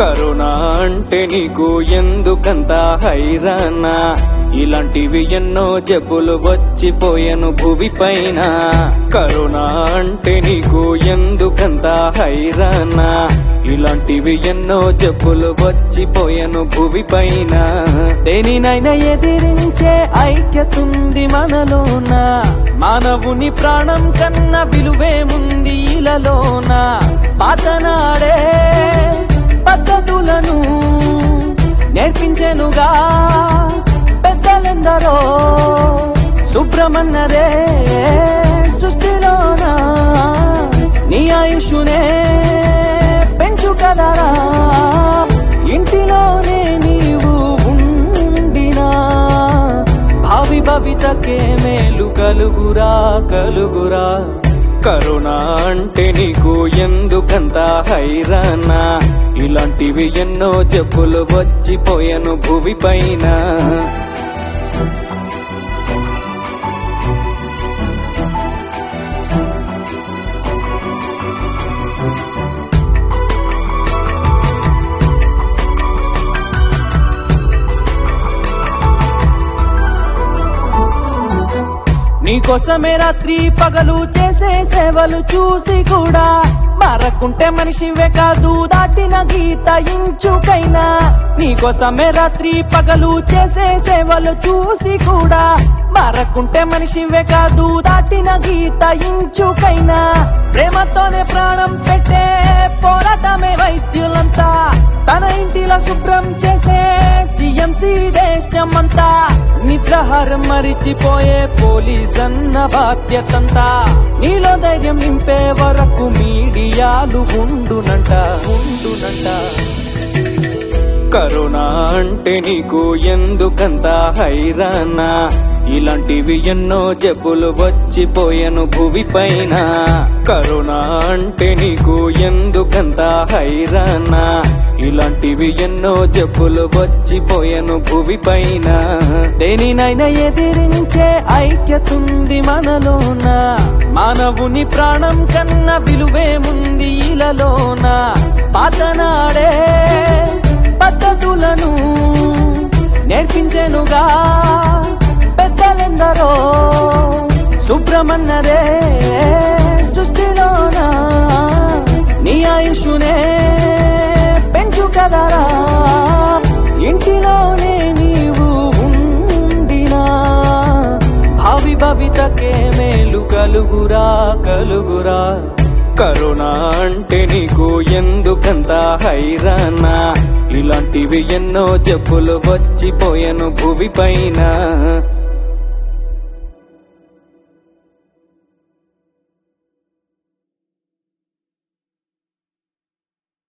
corona అంటే నీకు ఎందుకంత హైరానా ఇలాంటివి ఎన్నో జబ్బులు వచ్చిపోయాను భువి పైన కరోనా అంటే నీకు ఎందుకంత హైరానా ఇలాంటివి ఎన్నో జబ్బులు వచ్చిపోయాను భువి పైన దేనినైనా ఎదిరించే ఐక్యతుంది మనలోన మానవుని ప్రాణం కన్నా విలువేముంది ఇలలోన పాతనాడే పద్ధతులను నేర్పించెనుగా పెద్దలెందరో శుభ్రమన్నదే సృష్టిలోన నీ ఆయుషునే పెంచు కదరా ఇంటిలోనే నీవు ఉండినా భావి భవితకే మేలు కలుగురా కలుగురా కరోనా అంటే నీకు ఎందుకంత హైరానా ఇలాంటివి ఎన్నో జబ్బులు వచ్చిపోయాను భువి పైన నీకోసమే రాత్రి పగలు చేసే సేవలు చూసి కూడా మారకుంటే మనిషివే కాదు దాటిన గీత ఇంచుకైనా నీకోసమే రాత్రి పగలు చేసే సేవలు చూసి కూడా మారకుంటే మనిషివే కాదు దాటిన గీత ఇంచుకైనా ప్రేమతోనే ప్రాణం పెట్టే పోరాటమే వైద్యులంతా తన ఇంటిలో శుభ్రం చేసే జిఎంసి దేశమంతా నిద్రహారం మరిచిపోయే పోలీస్ అన్న బాధ్యతంతా నీలో ధైర్యం నింపే వరకు మీడియాలు ఉండునంట ఉండునంట కరోనా అంటే నీకు ఎందుకంత హైరానా ఇలాంటివి ఎన్నో జబ్బులు వచ్చిపోయాను భువి పైన కరోనా అంటే నీకు ఎందుకంత హైరానా ఇలాంటివి ఎన్నో జబ్బులు వచ్చిపోయాను భువి పైన దేనినైనా ఎదిరించే ఐక్యతుంది మనలోన మానవుని ప్రాణం కన్నా విలువేముంది ఇలలోన పాతనాడే పద్ధతులను నేర్పించెనుగా పెద్దలెందరో శుభ్రమన్నదే సృష్టిలోన నీ ఆయుషునే పెంచు కదరా ఇంటిలోనే నీవు ఉండినా భావి భవితకే మేలు కలుగురా కలుగురా కరోనా అంటే నీకు ఎందుకంత హైరానా ఇలాంటివి ఎన్నో జబ్బులు వచ్చిపోయాను భువి పైన